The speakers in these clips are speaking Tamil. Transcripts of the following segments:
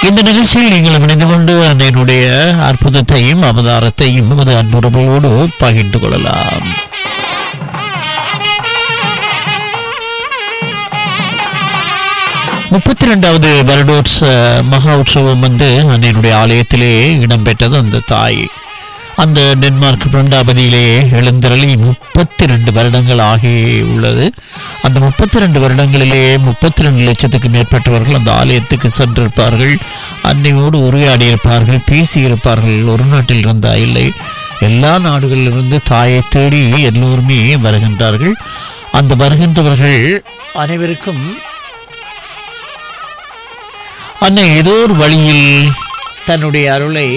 இந்த நிகழ்ச்சியில் நீங்கள் இணைந்து கொண்டு அன்னையினுடைய அற்புதத்தையும் அவதாரத்தையும் நமது அன்புறவோடு பகிர்ந்து கொள்ளலாம் முப்பத்தி ரெண்டாவது வருடோற்ச மகா உற்சவம் வந்து அன்னையினுடைய ஆலயத்திலே இடம்பெற்றது அந்த தாய் அந்த டென்மார்க் பிருண்டாபதியிலே எழுந்தருளி முப்பத்தி ரெண்டு வருடங்கள் ஆகி உள்ளது அந்த முப்பத்தி ரெண்டு வருடங்களிலே முப்பத்தி ரெண்டு லட்சத்துக்கு மேற்பட்டவர்கள் அந்த ஆலயத்துக்கு சென்றிருப்பார்கள் அன்னையோடு உரையாடி இருப்பார்கள் பேசியிருப்பார்கள் ஒரு நாட்டில் இருந்தா இல்லை எல்லா நாடுகளிலிருந்து தாயை தேடி எல்லோருமே வருகின்றார்கள் அந்த வருகின்றவர்கள் அனைவருக்கும் அன்னை ஏதோ ஒரு வழியில் தன்னுடைய அருளை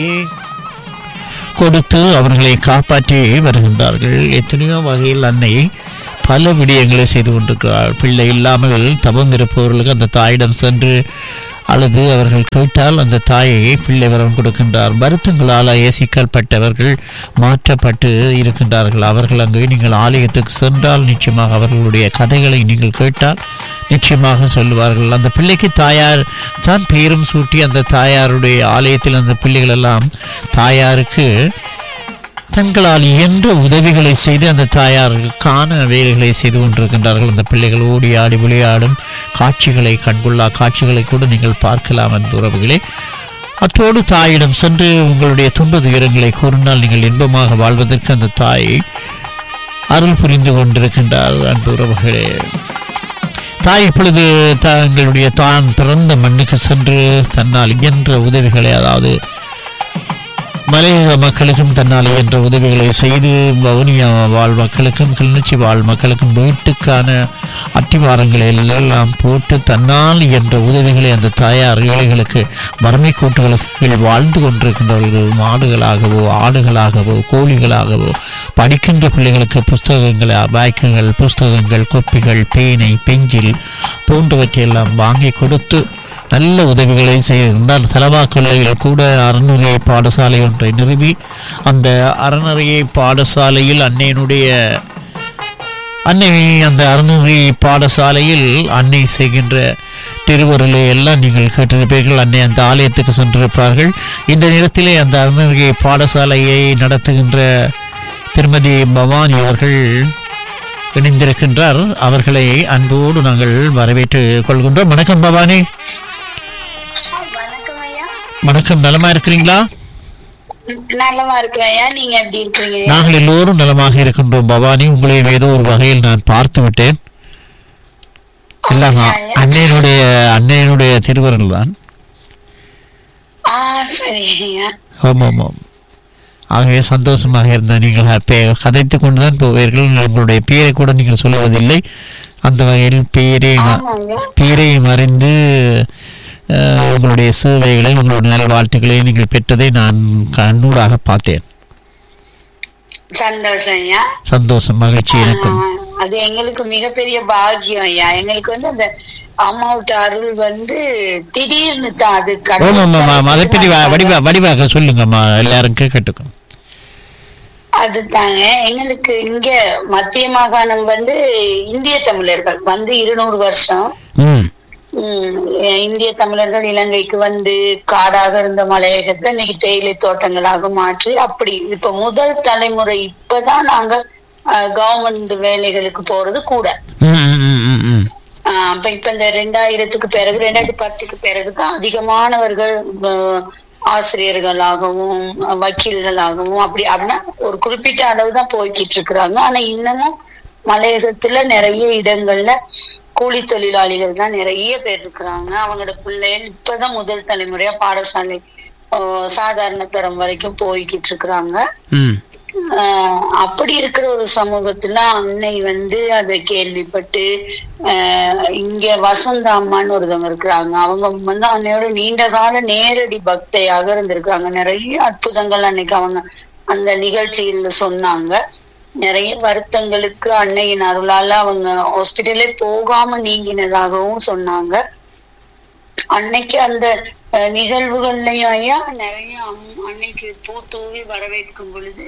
கொடுத்து அவர்களை காப்பாற்றி வருகின்றார்கள் எத்தனையோ வகையில் அன்னை பல விடயங்களை செய்து கொண்டிருக்கிறார் பிள்ளை இல்லாமல் தவம் இருப்பவர்களுக்கு அந்த தாயிடம் சென்று அல்லது அவர்கள் கேட்டால் அந்த தாயை பிள்ளை வரம் கொடுக்கின்றார் வருத்தங்களால் ஏசிக்கப்பட்டவர்கள் மாற்றப்பட்டு இருக்கின்றார்கள் அவர்கள் அங்கு நீங்கள் ஆலயத்துக்கு சென்றால் நிச்சயமாக அவர்களுடைய கதைகளை நீங்கள் கேட்டால் நிச்சயமாக சொல்லுவார்கள் அந்த பிள்ளைக்கு தாயார் தான் பெயரும் சூட்டி அந்த தாயாருடைய ஆலயத்தில் அந்த பிள்ளைகள் எல்லாம் தாயாருக்கு தங்களால் இயன்ற உதவிகளை செய்து அந்த தாயாருக்கான வேலைகளை செய்து கொண்டிருக்கின்றார்கள் அந்த பிள்ளைகள் ஓடி ஆடி விளையாடும் காட்சிகளை கண்கொள்ளா காட்சிகளை கூட நீங்கள் பார்க்கலாம் அந்த உறவுகளே அத்தோடு தாயிடம் சென்று உங்களுடைய துன்ப துயரங்களை கூறினால் நீங்கள் இன்பமாக வாழ்வதற்கு அந்த தாய் அருள் புரிந்து கொண்டிருக்கின்றார் அன்பு உறவுகளே தாய் இப்பொழுது தங்களுடைய தான் பிறந்த மண்ணுக்கு சென்று தன்னால் இயன்ற உதவிகளை அதாவது மலையக மக்களுக்கும் தன்னால் இயன்ற உதவிகளை செய்து வவுனியா வாழ் மக்களுக்கும் கிளிநொச்சி வாழ் மக்களுக்கும் வீட்டுக்கான அட்டிவாரங்களை எல்லாம் போட்டு தன்னால் இயன்ற உதவிகளை அந்த தாயார் ஏழைகளுக்கு வறுமை கூட்டுகளுக்கு வாழ்ந்து கொண்டிருக்கின்றவர்கள் மாடுகளாகவோ ஆடுகளாகவோ கோழிகளாகவோ படிக்கின்ற பிள்ளைகளுக்கு புஸ்தகங்கள் பேக்குகள் புஸ்தகங்கள் கொப்பிகள் பேனை பெஞ்சில் போன்றவற்றையெல்லாம் வாங்கி கொடுத்து நல்ல உதவிகளை செய்திருந்தார் செலவாக்கலையில் கூட அறநிலைய பாடசாலை ஒன்றை நிறுவி அந்த அறநிலைய பாடசாலையில் அன்னையினுடைய அன்னை அந்த அறநிலை பாடசாலையில் அன்னை செய்கின்ற திருவருளை எல்லாம் நீங்கள் கேட்டிருப்பீர்கள் அன்னை அந்த ஆலயத்துக்கு சென்றிருப்பார்கள் இந்த நேரத்திலே அந்த அறநிலை பாடசாலையை நடத்துகின்ற திருமதி பவானி அவர்கள் இணைந்திருக்கின்றார் அவர்களை அன்போடு நாங்கள் வரவேற்று கொள்கின்றோம் வணக்கம் பவானி வணக்கம் ஐயா வணக்கம் நலமா இருக்கிறீங்களா நல்லமா இருக்கிறேன் ஐயா நீங்க எப்படி இருக்கீங்க நாங்கள் எல்லோரும் நலமாக இருக்கின்றோம் பவானி உங்களை ஏதோ ஒரு வகையில் நான் பார்த்து விட்டேன் இல்லாம அன்னையனுடைய அன்னையனுடைய திருவருள் தான் ஆ சரி ஐயா ஆமாம் ஆமாம் ஆகவே சந்தோஷமாக இருந்த நீங்கள் அப்பே கதைத்து கொண்டு தான் போவீர்கள் உங்களுடைய பெயரை கூட நீங்கள் சொல்லுவதில்லை அந்த வகையில் பெயரை ஆமாங்க பேரையும் அறிந்து அஹ், உங்களுடைய சேவைகளை உங்களுடைய நல்வாழ்த்துக்களை நீங்கள் பெற்றதை நான் கண்ணூடாக பார்த்தேன் சந்தோஷம் ஐயா சந்தோஷம் மகிழ்ச்சி எனக்கும் ஆ, அது எங்களுக்கு மிகப்பெரிய பாக்கியம் ஐயா எங்களுக்கு வந்து அந்த அம்மாவுட்ட அருள் வந்து திடீர்னு தான் அது கடவுள் ஓமாம் ஆமாம் அதை பற்றி வ- தரப்புல வடிவா வடிவாக சொல்லுங்கம்மா எல்லாரும் கேட்கட்டுக்கும் அதுதாங்க எங்களுக்கு இங்க மத்திய மாகாணம் வந்து இந்திய தமிழர்கள் வந்து இருநூறு வருஷம் ம் உம் இந்திய தமிழர்கள் இலங்கைக்கு வந்து காடாக இருந்த மலையகத்தை இன்னைக்கு தேயிலை தோட்டங்களாக மாற்றி அப்படி இப்ப முதல் தலைமுறை இப்பதான் நாங்க கவர்மெண்ட் வேலைகளுக்கு போறது கூட ம், ம், ம், ம், ம். ஆஹ் அப்ப இப்ப இந்த ரெண்டாயிரத்துக்கு பிறகு ரெண்டாயிரத்தி பத்துக்கு பிறகுதான் அதிகமானவர்கள் அஹ், ஆசிரியர்களாகவும் அஹ், வக்கீல்களாகவும் அப்படி அப்படின்னா ஒரு குறிப்பிட்ட அளவு தான் போய்கிட்டு இருக்கிறாங்க ஆனா இன்னமும் மலையகத்துல நிறைய இடங்கள்ல கூலி தொழிலாளிகள் தான் நிறைய பேர் இருக்கிறாங்க அவங்களோட பிள்ளைகள் இப்பதான் முதல் தலைமுறையா பாடசாலை ஆஹ், சாதாரண தரம் வரைக்கும் போய்கிட்டு இருக்கிறாங்க ம் ஆஹ் அப்படி இருக்கிற ஒரு சமூகத்துல அன்னை வந்து அதை கேள்விப்பட்டு ஆஹ் இங்க வசந்த அம்மான்னு ஒருத்தவங்க இருக்கிறாங்க அவங்க வந்து அன்னையோட நீண்ட கால நேரடி பக்தையாக இருந்திருக்காங்க நிறைய அற்புதங்கள் அன்னைக்கு அவங்க அந்த நிகழ்ச்சிகள்ல சொன்னாங்க நிறைய வருத்தங்களுக்கு அன்னையின் அருளால அவங்க ஹாஸ்பிட்டலே போகாம நீங்கினதாகவும் சொன்னாங்க அன்னைக்கு அந்த அஹ், நிகழ்வுகள்லயும் ஐயா நிறைய அம்- அன்னைக்கு பூ தூவி வரவேற்கும் பொழுது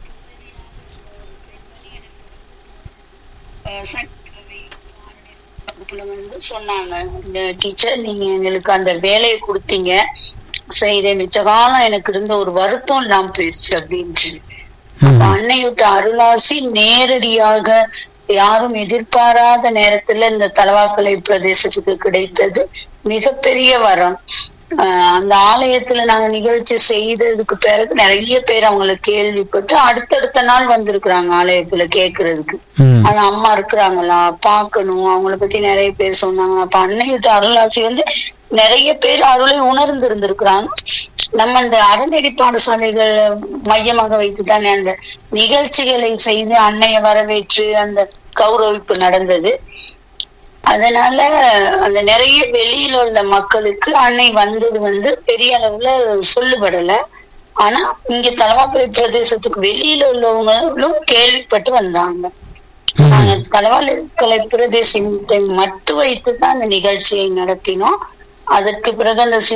அஹ், சட்டவை வகுப்புல வந்து சொன்னாங்க இந்த டீச்சர் நீங்க எங்களுக்கு அந்த வேலையை கொடுத்தீங்க செய்த மிச்ச காலம் எனக்கு இருந்த ஒரு வருத்தம் இல்லாம போயிடுச்சு அப்படின்ட்டு அப்ப அன்னையோட அருளாசி நேரடியாக யாரும் எதிர்பாராத நேரத்துல இந்த தலவாக்கலை பிரதேசத்துக்கு கிடைத்தது மிகப்பெரிய வரம் ஆஹ் அந்த ஆலயத்துல நாங்க நிகழ்ச்சி செய்ததுக்கு பிறகு நிறைய பேர் அவங்கள கேள்விப்பட்டு அடுத்தடுத்த நாள் வந்திருக்கிறாங்க ஆலயத்துல கேக்குறதுக்கு ம். அந்த அம்மா இருக்கிறாங்களா பார்க்கணும் அவங்கள பத்தி நிறைய பேர் சொன்னாங்க அப்ப அன்னையிட்ட அருளாசி வந்து நிறைய பேர் அருளை உணர்ந்து இருந்திருக்கிறாங்க நம்ம இந்த அறநெறி பாடசாலைகள் மையமாக வைத்து தானே அந்த நிகழ்ச்சிகளை செய்து அன்னைய வரவேற்று அந்த கௌரவிப்பு நடந்தது அதனால அந்த நிறைய வெளியில உள்ள மக்களுக்கு அன்னை வந்தது வந்து பெரிய அளவுல சொல்லுபடல ஆனா இங்க தலவாக்கலை பிரதேசத்துக்கு வெளியில உள்ளவங்களும் கேள்விப்பட்டு வந்தாங்க நாங்க தலவாக்கலை பிரதேசத்தை மட்டும் வைத்து தான் அந்த நிகழ்ச்சியை நடத்தினோம் அதற்கு பிறகு அந்த